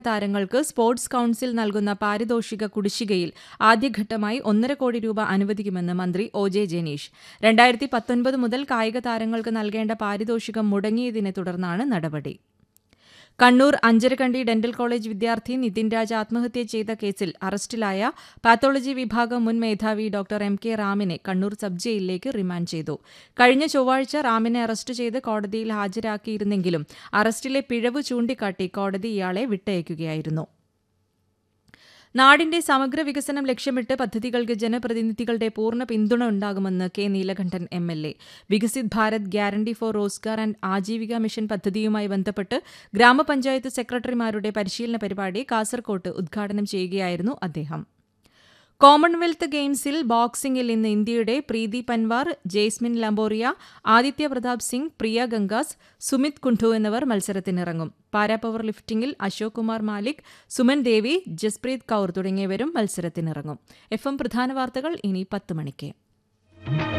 താരങ്ങൾക്ക് sports council നൽകുന്ന പാരിതോഷിക കുടിശ്ശികയിൽ ആദ്യഘട്ടമായി ഒന്നര കോടി രൂപ അനുവദിക്കുമെന്ന് മന്ത്രി ഒ ജെ ജനീഷ് രണ്ടായിരത്തി പത്തൊൻപത് മുതൽ കായിക താരങ്ങൾക്ക് നൽകേണ്ട പാരിതോഷികം മുടങ്ങിയതിനെ തുടർന്നാണ് നടപടി കണ്ണൂർ അഞ്ചരക്കണ്ടി ഡെന്റൽ കോളേജ് വിദ്യാർത്ഥി നിതിൻ രാജ് ആത്മഹത്യ ചെയ്ത കേസിൽ അറസ്റ്റിലായ പാത്തോളജി വിഭാഗം മുൻ മേധാവി ഡോക്ടർ എം കെ റാമിനെ കണ്ണൂർ സബ് ജയിലിലേക്ക് റിമാൻഡ് ചെയ്തു കഴിഞ്ഞ ചൊവ്വാഴ്ച റാമിനെ അറസ്റ്റ് ചെയ്ത് കോടതിയിൽ ഹാജരാക്കിയിരുന്നെങ്കിലും അറസ്റ്റിലെ പിഴവ് ചൂണ്ടിക്കാട്ടി കോടതി ഇയാളെ വിട്ടയക്കുകയായിരുന്നു നാടിന്റെ സമഗ്ര വികസനം ലക്ഷ്യമിട്ട് പദ്ധതികൾക്ക് ജനപ്രതിനിധികളുടെ പൂർണ്ണ പിന്തുണ ഉണ്ടാകുമെന്ന് K Neelakantan M L A Viksit Bharat guarantee for Rozgar and Ajeevika mission പദ്ധതിയുമായി ബന്ധപ്പെട്ട് ഗ്രാമപഞ്ചായത്ത് സെക്രട്ടറിമാരുടെ പരിശീലന പരിപാടി കാസർകോട്ട് ഉദ്ഘാടനം ചെയ്യുകയായിരുന്നു അദ്ദേഹം കോമൺവെൽത്ത് ഗെയിംസിൽ ബോക്സിംഗിൽ ഇന്ന് ഇന്ത്യയുടെ പ്രീതി പൻവാർ ജെയ്സ്മിൻ ലംബോറിയ ആദിത്യ പ്രതാപ് സിംഗ് പ്രിയ ഗംഗാസ് സുമിത് കുണ്ഠു എന്നിവർ മത്സരത്തിനിറങ്ങും പാരാപവർ ലിഫ്റ്റിംഗിൽ അശോക് കുമാർ മാലിക് സുമൻ ദേവി ജസ്പ്രീത് കൌർ തുടങ്ങിയവരും മത്സരത്തിനിറങ്ങും എഫ് എം പ്രധാന വാർത്തകൾ ഇനി പത്ത് മണിക്ക്